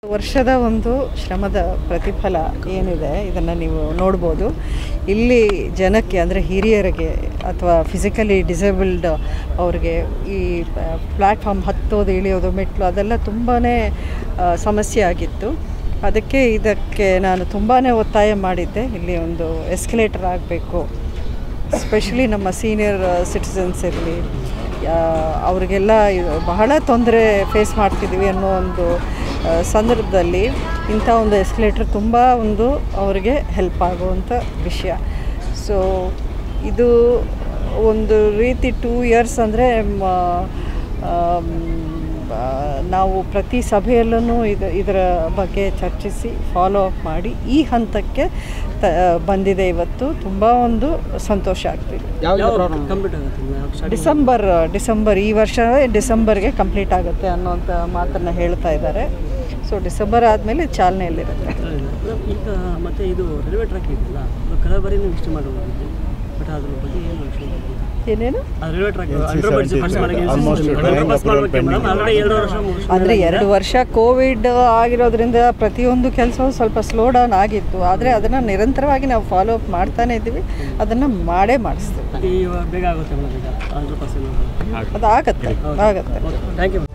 ವರ್ಷದ ಒಂದು ಶ್ರಮದ ಪ್ರತಿಫಲ ಏನಿದೆ ಇದನ್ನು ನೀವು ನೋಡ್ಬೋದು ಇಲ್ಲಿ ಜನಕ್ಕೆ ಅಂದರೆ ಹಿರಿಯರಿಗೆ ಅಥವಾ ಫಿಸಿಕಲಿ ಡಿಸೇಬಲ್ಡ್ ಅವ್ರಿಗೆ ಈ ಪ್ಲ್ಯಾಟ್ಫಾರ್ಮ್ ಹತ್ತೋದು ಇಳಿಯೋದು ಮೆಟ್ಲು ಅದೆಲ್ಲ ತುಂಬಾ ಸಮಸ್ಯೆ ಆಗಿತ್ತು ಅದಕ್ಕೆ ಇದಕ್ಕೆ ನಾನು ತುಂಬಾ ಒತ್ತಾಯ ಮಾಡಿದ್ದೆ ಇಲ್ಲಿ ಒಂದು ಎಸ್ಕಲೇಟರ್ ಆಗಬೇಕು ಸ್ಪೆಷಲಿ ನಮ್ಮ ಸೀನಿಯರ್ ಸಿಟಿಸನ್ಸ್ ಇರಲಿ ಅವರಿಗೆಲ್ಲ ಇದು ಬಹಳ ತೊಂದರೆ ಫೇಸ್ ಮಾಡ್ತಿದ್ದೀವಿ ಅನ್ನೋ ಒಂದು ಆ, ಸಂದರ್ಭದಲ್ಲಿ ಇಂಥ ಒಂದು ಎಸ್ಕಲೇಟ್ರ್ ತುಂಬ ಒಂದು ಅವರಿಗೆ ಹೆಲ್ಪ್ ಆಗುವಂಥ ವಿಷಯ ಸೊ ಇದು ಒಂದು ರೀತಿ ಟೂ ಇಯರ್ಸ್ ಅಂದರೆ ನಾವು ಪ್ರತಿ ಸಭೆಯಲ್ಲೂ ಇದು ಇದರ ಬಗ್ಗೆ ಚರ್ಚಿಸಿ ಫಾಲೋ ಅಪ್ ಮಾಡಿ ಈ ಹಂತಕ್ಕೆ ತ ಬಂದಿದೆ ಇವತ್ತು ತುಂಬ ಒಂದು ಸಂತೋಷ ಆಗ್ತಿದೆ ಕಂಪ್ಲೀಟ್ ಆಗುತ್ತೆ ಡಿಸೆಂಬರ್ ಡಿಸೆಂಬರ್ ಈ ವರ್ಷ ಡಿಸೆಂಬರ್ಗೆ ಕಂಪ್ಲೀಟ್ ಆಗುತ್ತೆ ಅನ್ನೋಂಥ ಮಾತನ್ನು ಹೇಳ್ತಾ ಇದ್ದಾರೆ ಸೊ ಡಿಸೆಂಬರ್ ಆದಮೇಲೆ ಚಾಲನೆಯಲ್ಲಿರುತ್ತೆ ಈಗ ಮತ್ತೆ ಇದು ರೈಲ್ವೆ ಟ್ರ್ಯಾಕ್ ಇದೆಯಲ್ಲ ಅದು ಕಲಬರಿನೂ ಇಷ್ಟು ಮಾಡಬಹುದು ಬಟ್ ಅದ್ರ ಬಗ್ಗೆ ಏನು ವಿಷಯ ಏನೇನು ಆ railway track under bridge first ಮಾಡಕ್ಕೆ ಮೇಡಮ್ ಆಲ್ರೆಡಿ ಎರಡು ವರ್ಷ ಮೂರು ವರ್ಷ ಅಂದರೆ ಎರಡು ವರ್ಷ ಕೋವಿಡ್ ಆಗಿರೋದ್ರಿಂದ ಪ್ರತಿಯೊಂದು ಕೆಲಸವೂ ಸ್ವಲ್ಪ ಸ್ಲೋ ಡೌನ್ ಆಗಿತ್ತು ಆದರೆ ಅದನ್ನು ನಿರಂತರವಾಗಿ ನಾವು ಫಾಲೋ ಅಪ್ ಮಾಡ್ತಾನೆ ಇದ್ದೀವಿ ಅದನ್ನು ಮಾಡೇ ಮಾಡಿಸ್ತೀವಿ ಈ ಬೇಗ ಆಗುತ್ತೆ ಮೇಡಮ್ ಈಗ ಹಂಡ್ರೆಡ್ ಪರ್ಸೆಂಟ್ ಅದು ಆಗತ್ತೆ ಆಗತ್ತೆ ಥ್ಯಾಂಕ್ ಯು